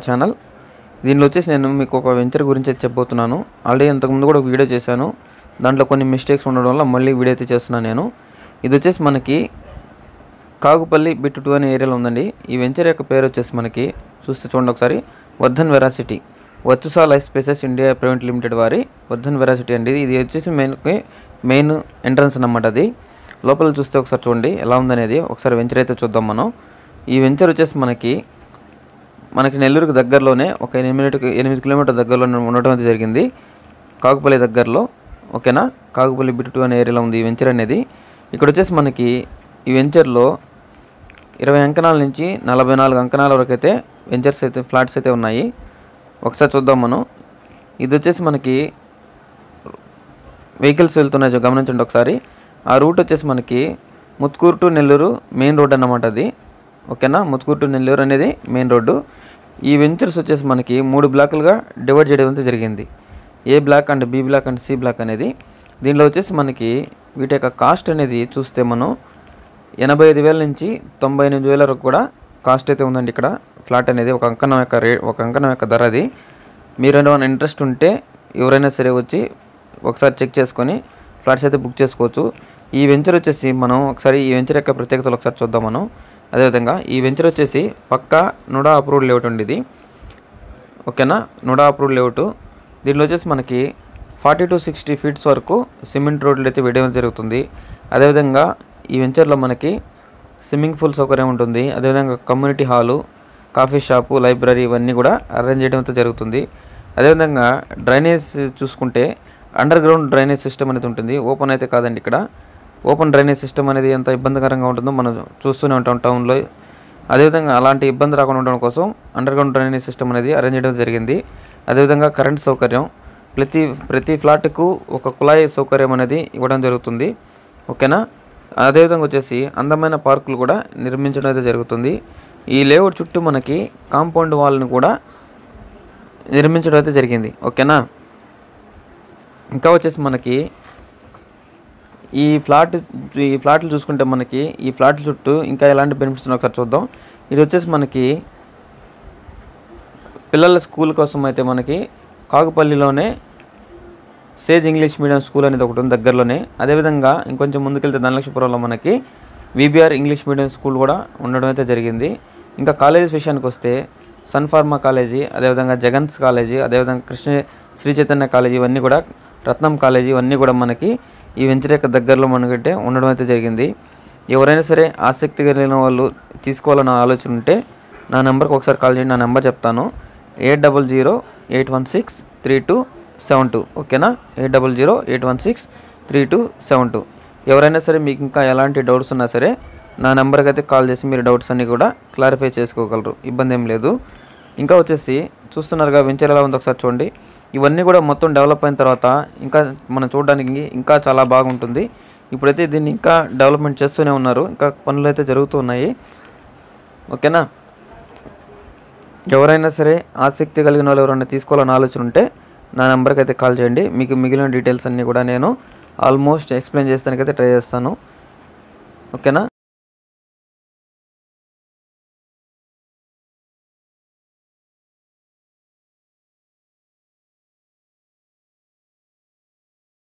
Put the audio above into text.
channel దీనిలో వచ్చేసి నేను మీకు ఒక వెంచర్ గురించి అయితే చెప్పబోతున్నాను ఆల్రెడీ ఇంతకుముందు కూడా ఒక వీడియో చేశాను దాంట్లో కొన్ని మిస్టేక్స్ ఉండడం వల్ల మళ్ళీ వీడియో అయితే చేస్తున్నాను నేను ఇది వచ్చేసి మనకి కాగుపల్లి బిట్ టూ అనే ఏరియాలో ఉందండి ఈ వెంచర్ యొక్క పేరు వచ్చేసి మనకి చూస్తే చూడండి ఒకసారి Vardhan veracity Virtusa life spaces India private limited వారి వర్ధన్ వెరాసిటీ అండి ఇది వచ్చేసి మెయిన్ మెయిన్ ఎంట్రన్స్ అన్నమాట అది లోపల చూస్తే ఒకసారి చూడండి ఎలా ఉందనేది ఒకసారి వెంచర్ అయితే చూద్దాం మనం ఈ వెంచర్ వచ్చేసి మనకి మనకి నెల్లూరుకి దగ్గరలోనే ఒక ఎనిమిది ఎనిమిది కిలోమీటర్ దగ్గరలో ఉండటం అయితే జరిగింది కాకుపల్లి దగ్గరలో ఓకేనా కాకుపల్లి బిట్ టూ అనే ఏరియాలో ఉంది ఈ వెంచర్ అనేది ఇక్కడ వచ్చేసి మనకి ఈ వెంచర్లో ఇరవై అంకణాల నుంచి నలభై నాలుగు అంకణాల వరకు అయితే వెంచర్స్ అయితే ఫ్లాట్స్ అయితే ఉన్నాయి ఒకసారి చూద్దాం మనం ఇది వచ్చేసి మనకి వెహికల్స్ వెళ్తున్నాయి చూ- గమనించండి ఒకసారి ఆ రూట్ వచ్చేసి మనకి Muthukur to Nellore main road అన్నమాట అది ఓకేనా ముత్కూరు టు నెల్లూరు అనేది మెయిన్ రోడ్డు ఈ వెంచర్స్ వచ్చేసి మనకి మూడు బ్లాకులుగా డివైడ్ చేయడం అయితే జరిగింది A block and B block and C block అనేది దీనిలో వచ్చేసి మనకి వీటి యొక్క కాస్ట్ అనేది చూస్తే మనం ఎనభై ఐదు వేల నుంచి తొంభై ఎనిమిది వేల వరకు కూడా కాస్ట్ అయితే ఉందండి ఇక్కడ ఫ్లాట్ అనేది ఒక అంకణం యొక్క రే ఒక అంకణం యొక్క ధర అది మీరు ఏమైనా ఇంట్రెస్ట్ ఉంటే ఎవరైనా సరే వచ్చి ఒకసారి చెక్ చేసుకొని ఫ్లాట్స్ అయితే బుక్ చేసుకోవచ్చు ఈ వెంచర్ వచ్చేసి మనం ఒకసారి ఈ వెంచర్ యొక్క ప్రత్యేకతలు ఒకసారి చూద్దాం మనం అదేవిధంగా ఈ వెంచర్ వచ్చేసి పక్కా నుడా అప్రూవ్డ్ లేఅవుట్ అండి ఇది ఓకేనా నుడా అప్రూవ్డ్ లేఅవుట్ దీనిలో వచ్చేసి మనకి ఫార్టీ టు సిక్స్టీ ఫీట్స్ వరకు సిమెంట్ రోడ్లు అయితే వేయడం జరుగుతుంది అదేవిధంగా ఈ వెంచర్లో మనకి స్విమ్మింగ్ పూల్ సౌకర్యం ఉంటుంది అదేవిధంగా community hall coffee shop library ఇవన్నీ కూడా అరేంజ్ చేయడం అయితే జరుగుతుంది అదేవిధంగా డ్రైనేజ్ చూసుకుంటే అండర్ గ్రౌండ్ డ్రైనేజ్ సిస్టమ్ అనేది ఉంటుంది ఓపెన్ అయితే కాదండి ఇక్కడ ఓపెన్ డ్రైనేజ్ సిస్టమ్ అనేది ఎంత ఇబ్బందికరంగా ఉంటుందో మనం చూస్తూనే ఉంటాం టౌన్లో అదేవిధంగా అలాంటి ఇబ్బంది రాకుండా ఉండడం కోసం అండర్ గ్రౌండ్ డ్రైనేజ్ సిస్టమ్ అనేది అరేంజ్ చేయడం జరిగింది అదేవిధంగా కరెంట్ సౌకర్యం ప్రతి ప్రతి ఫ్లాట్కు ఒక కుళాయి సౌకర్యం అనేది ఇవ్వడం జరుగుతుంది ఓకేనా అదేవిధంగా వచ్చేసి అందమైన పార్కులు కూడా నిర్మించడం అయితే జరుగుతుంది ఈ లేఅవుట్ చుట్టూ మనకి కాంపౌండ్ వాల్ని కూడా నిర్మించడం అయితే జరిగింది ఓకేనా ఇంకా వచ్చేసి మనకి ఈ ఫ్లాట్ ఈ ఫ్లాట్లు చూసుకుంటే మనకి ఈ ఫ్లాట్ల చుట్టూ ఇంకా ఎలాంటి బెనిఫిట్స్ ఉన్నాయో ఒకసారి చూద్దాం ఇది వచ్చేసి మనకి పిల్లల స్కూల్ కోసం అయితే మనకి కాకుపల్లిలోనే సేజ్ ఇంగ్లీష్ మీడియం స్కూల్ అనేది ఒకటి ఉంది దగ్గరలోనే అదేవిధంగా ఇంకొంచెం ముందుకెళ్తే ధనలక్ష్మీపురంలో మనకి విబిఆర్ ఇంగ్లీష్ మీడియం స్కూల్ కూడా ఉండడం అయితే జరిగింది ఇంకా కాలేజెస్ విషయానికి వస్తే సన్ ఫార్మా కాలేజీ అదేవిధంగా జగన్స్ కాలేజీ అదేవిధంగా కృష్ణ శ్రీ చైతన్య కాలేజీ ఇవన్నీ కూడా రత్నం కాలేజీ ఇవన్నీ కూడా మనకి ఈ వెంచర్ యొక్క దగ్గరలో మనకంటే ఉండడం అయితే జరిగింది ఎవరైనా సరే ఆసక్తి కలిగిన వాళ్ళు తీసుకోవాలన్న ఆలోచన ఉంటే నా నెంబర్కి ఒకసారి కాల్ చేయండి నా నెంబర్ చెప్తాను eight double zero eight one six three two seven two ఓకేనా eight double zero eight one six three two seven two ఎవరైనా సరే మీకు ఇంకా ఎలాంటి డౌట్స్ ఉన్నా సరే నా నెంబర్కి అయితే కాల్ చేసి మీరు డౌట్స్ అన్నీ కూడా క్లారిఫై చేసుకోగలరు ఇబ్బంది ఏం లేదు ఇంకా వచ్చేసి చూస్తున్నారుగా వెంచర్ ఎలా ఉందో ఒకసారి చూడండి ఇవన్నీ కూడా మొత్తం డెవలప్ అయిన తర్వాత ఇంకా మనం చూడడానికి ఇంకా చాలా బాగుంటుంది ఇప్పుడైతే దీన్ని ఇంకా డెవలప్మెంట్ చేస్తూనే ఉన్నారు ఇంకా పనులు అయితే జరుగుతూ ఉన్నాయి ఓకేనా ఎవరైనా సరే ఆసక్తి కలిగిన వాళ్ళు ఎవరైనా తీసుకోవాలని ఆలోచన ఉంటే నా నెంబర్కి అయితే కాల్ చేయండి మీకు మిగిలిన డీటెయిల్స్ అన్నీ కూడా నేను ఆల్మోస్ట్ ఎక్స్ప్లెయిన్ చేస్తానికైతే ట్రై చేస్తాను ఓకేనా